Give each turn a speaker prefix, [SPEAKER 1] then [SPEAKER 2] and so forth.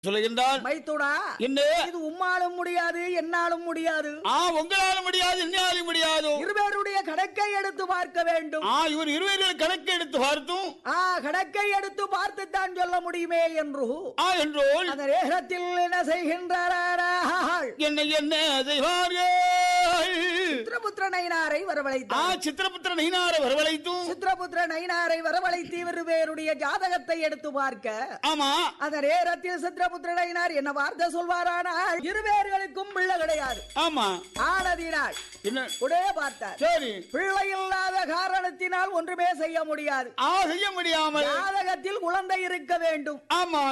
[SPEAKER 1] சொல்லுகின்றான்
[SPEAKER 2] மைத்துடா
[SPEAKER 1] என்ன
[SPEAKER 2] இது உம்மாலும் முடியாது என்னாலும் முடியாது
[SPEAKER 1] ஆ உங்களால முடியாது என்னாலும் முடியாது
[SPEAKER 2] இருவருடைய கணக்கை எடுத்து பார்க்க வேண்டும்
[SPEAKER 1] ஆ இவர் இருவர்கள் கணக்கு எடுத்து பார்த்தும்
[SPEAKER 2] ஆ கணக்கை எடுத்து பார்த்துத்தான் சொல்ல முடியுமே என்று
[SPEAKER 1] ஆ என்றோல்
[SPEAKER 2] அந்த நேரத்தில் என்ன செய்கின்றார்கள்
[SPEAKER 1] என்ன என்ன செய்வார்கள்
[SPEAKER 2] சித்திரபுத்திர நயினாரை
[SPEAKER 1] ஆ
[SPEAKER 2] வரவழைத்தார்
[SPEAKER 1] சித்திரபுத்திர நயினார வரவழைத்தும்
[SPEAKER 2] சித்திரபுத்திர நயினாரை வரவழைத்து இவர் பேருடைய ஜாதகத்தை எடுத்து பார்க்க
[SPEAKER 1] ஆமா
[SPEAKER 2] அந்த நேரத்தில் சித்திரபுத்திர நயினார் என்ன வார்த்தை சொல்வாரானால் இருவேர்களுக்கும் பிள்ளை கிடையாது
[SPEAKER 1] ஆமா
[SPEAKER 2] ஆனதினால்
[SPEAKER 1] என்ன
[SPEAKER 2] உடனே பார்த்தார்
[SPEAKER 1] சரி
[SPEAKER 2] பிள்ளை இல்லாத காரணத்தினால் ஒன்றுமே செய்ய முடியாது
[SPEAKER 1] ஆ செய்ய முடியாமல்
[SPEAKER 2] ஜாதகத்தில் குழந்தை இருக்க வேண்டும்
[SPEAKER 1] ஆமா